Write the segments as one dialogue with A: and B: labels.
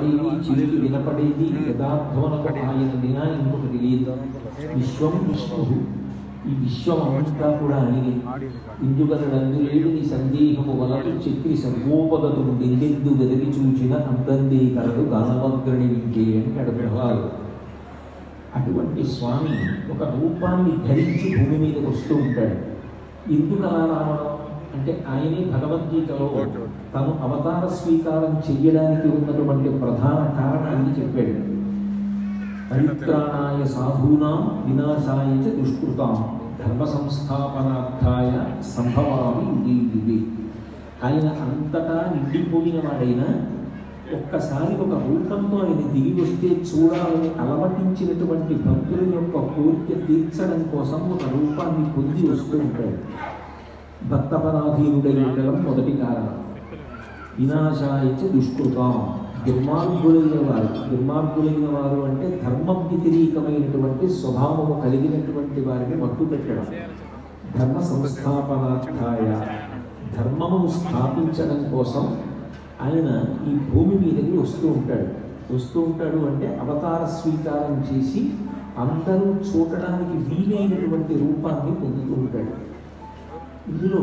A: కనపడేది చెవికి వినపడేది యథార్థమునకు ఆయన వినా ఇంకొకటి లేదు విశ్వం విష్ణు ఈ విశ్వం అంతా కూడా ఆయనే ఇందుకనడందు లేడిని సందేహము వలదు చక్రి సర్వోపగతుడు నిందెందు వెదవి చూచిన అంతందే కలడు గానవంతుని వింటే అంటాడు ప్రహ్లాదు అటువంటి స్వామి ఒక రూపాన్ని ధరించి భూమి మీదకి వస్తూ ఉంటాడు ఎందుకు అలా రావడం అంటే ఆయనే భగవద్గీతలో తను అవతార స్వీకారం చెయ్యడానికి ఉన్నటువంటి ప్రధాన కారణాన్ని చెప్పాడు పరిత్రాణాయ సాధూనాం వినాశాయ చ దుష్కృతాం ధర్మ సంస్థాపనార్థాయ సంభవామి యుగి యుగి ఆయన అంతటా నిండిపోయిన వాడైనా ఒక్కసారి ఒక రూపంతో ఆయన దిగి వస్తే చూడాలని అలమటించినటువంటి భక్తుల యొక్క కోరిక తీర్చడం కోసం ఒక రూపాన్ని పొంది వస్తూ ఉంటాడు భక్తపరాధీనుడై ఉండడం మొదటి కారణం వినాశాయచ దుష్కృతం దుర్మార్గులైన వారు దుర్మార్గులైన వారు అంటే ధర్మం వ్యతిరేకమైనటువంటి స్వభావము కలిగినటువంటి వారిని మట్టు పెట్టడం ధర్మ సంస్థాపనార్థాయ ధర్మమును స్థాపించడం కోసం ఆయన ఈ భూమి మీదకి వస్తూ ఉంటాడు వస్తూ ఉంటాడు అంటే అవతార స్వీకారం చేసి అందరూ చూడడానికి వీలైనటువంటి రూపాన్ని పొందుతూ ఉంటాడు ఇందులో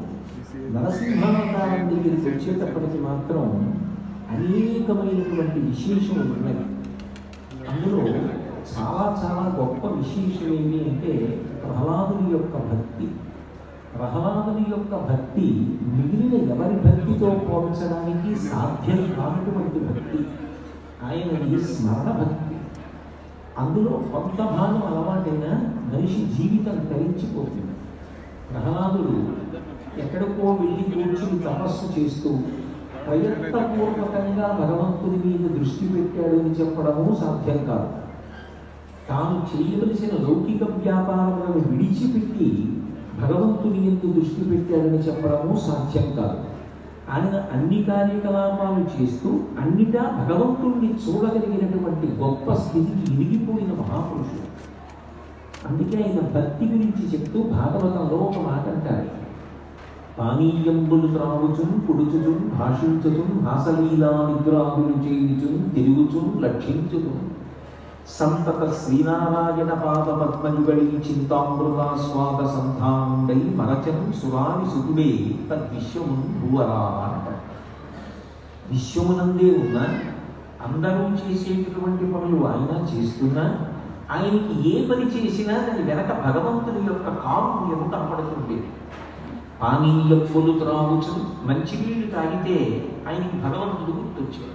A: నరసింహావతారం దగ్గరికి వచ్చేటప్పటికి మాత్రం అనేకమైనటువంటి విశేషములు ఉన్నాయి అందులో చాలా చాలా గొప్ప విశేషం ఏమి అంటే ప్రహ్లాదుని యొక్క భక్తి ప్రహ్లాదుని యొక్క భక్తి మిగిలిన ఎవరి భక్తితో పోల్చడానికి సాధ్యం కానటువంటి భక్తి ఆయనది స్మరణ భక్తి అందులో కొంత భాగం అలవాటైన మనిషి జీవితం ధరించిపోతుంది ప్రహ్లాదుడు ఎక్కడికో వెళ్ళి కూర్చుని తపస్సు చేస్తూ ప్రయత్నపూర్వకంగా భగవంతుని మీద దృష్టి పెట్టాడు అని చెప్పడము సాధ్యం కాదు తాను చేయవలసిన లౌకిక వ్యాపారములను విడిచిపెట్టి భగవంతుని ఎందు దృష్టి పెట్టాడని చెప్పడము సాధ్యం కాదు ఆయన అన్ని కార్యకలాపాలు చేస్తూ అన్నిటా భగవంతుణ్ణి చూడగలిగినటువంటి గొప్ప స్థితికి ఇరిగిపోయిన మహాపురుషుడు అందుకే ఆయన భక్తి గురించి చెప్తూ భాగవతంలో ఒక మాట అంటారు పానీయంబులు త్రాగుచున్ పుడుచుచున్ భాషించుచున్ హాసలీలా నిద్రాదులు చేయుచున్ తిరుగుచున్ లక్షించుచున్ సంతత శ్రీనారాయణ పాద పద్మయుగళి చింతామృత స్వాగ సంధానుడై మరచను సురాని సుతుడే తద్విశ్వమున్ భూవరా అంటారు విశ్వమునందే ఉన్న అందరూ చేసేటటువంటి పనులు ఆయన చేస్తున్నా ఆయనకి ఏ పని చేసినా దాని వెనక భగవంతుని యొక్క కారుణ్యము కనపడుతుండేది పానీయప్పులు త్రాగుచు మంచినీళ్ళు తాగితే ఆయనకి భగవంతుడు గుర్తొచ్చాడు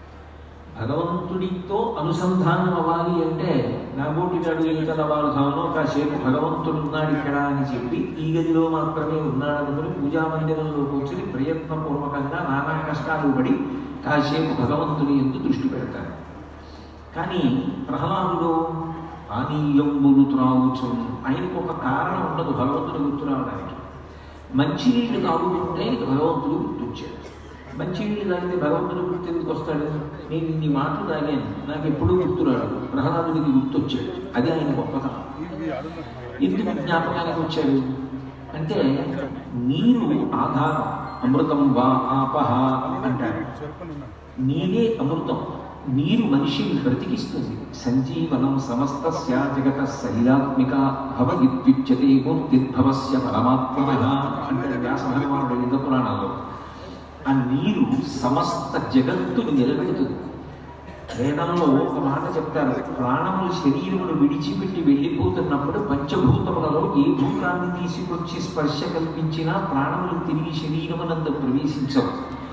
A: భగవంతుడితో అనుసంధానం అవ్వాలి అంటే నాబోటిగాడు ఈతల వారుధామలో కాసేపు భగవంతుడు ఉన్నాడు ఇక్కడ అని చెప్పి ఈ గదిలో మాత్రమే ఉన్నాడనుకుని పూజా మందిరంలో కూర్చుని ప్రయత్నపూర్వకంగా నానా కష్టాలు పడి కాసేపు భగవంతుని ఎందు దృష్టి పెడతారు కానీ ప్రహ్లాదుడు పానీయంబులు త్రాగుచు ఆయనకు ఒక కారణం ఉండదు భగవంతుడు గుర్తు రావడానికి మంచినీళ్ళు తాగుతుంటే ఆయనకు భగవంతుడు గుర్తొచ్చాడు మంచినీళ్ళు తాగితే భగవంతుడు గుర్తు ఎందుకు వస్తాడు నేను ఇన్ని మాటలు తాగాను నాకు ఎప్పుడూ గుర్తురాడు ప్రహ్లాదుడికి గుర్తొచ్చాడు అది ఆయన గొప్పతనం ఎందుకు జ్ఞాపకానికి వచ్చాడు అంటే నీరు ఆధారం అమృతం వా ఆపహ అంటారు నీరే అమృతం నీరు మనిషిని బ్రతికిస్తుంది సంజీవనం సమస్త జగత శైలాత్మిక భవ ఇత్యుచ్యతే మూర్తిర్భవస్య పరమాత్మ అంటే వ్యాస భగవానుడు లింగ పురాణాల్లో ఆ నీరు సమస్త జగత్తుని నిలబెడుతుంది వేదంలో ఒక మాట చెప్తారు ప్రాణములు శరీరమును విడిచిపెట్టి వెళ్ళిపోతున్నప్పుడు పంచభూతములలో ఏ భూతాన్ని తీసుకొచ్చి స్పర్శ కల్పించినా ప్రాణములు తిరిగి శరీరమునందు ప్రవేశించవు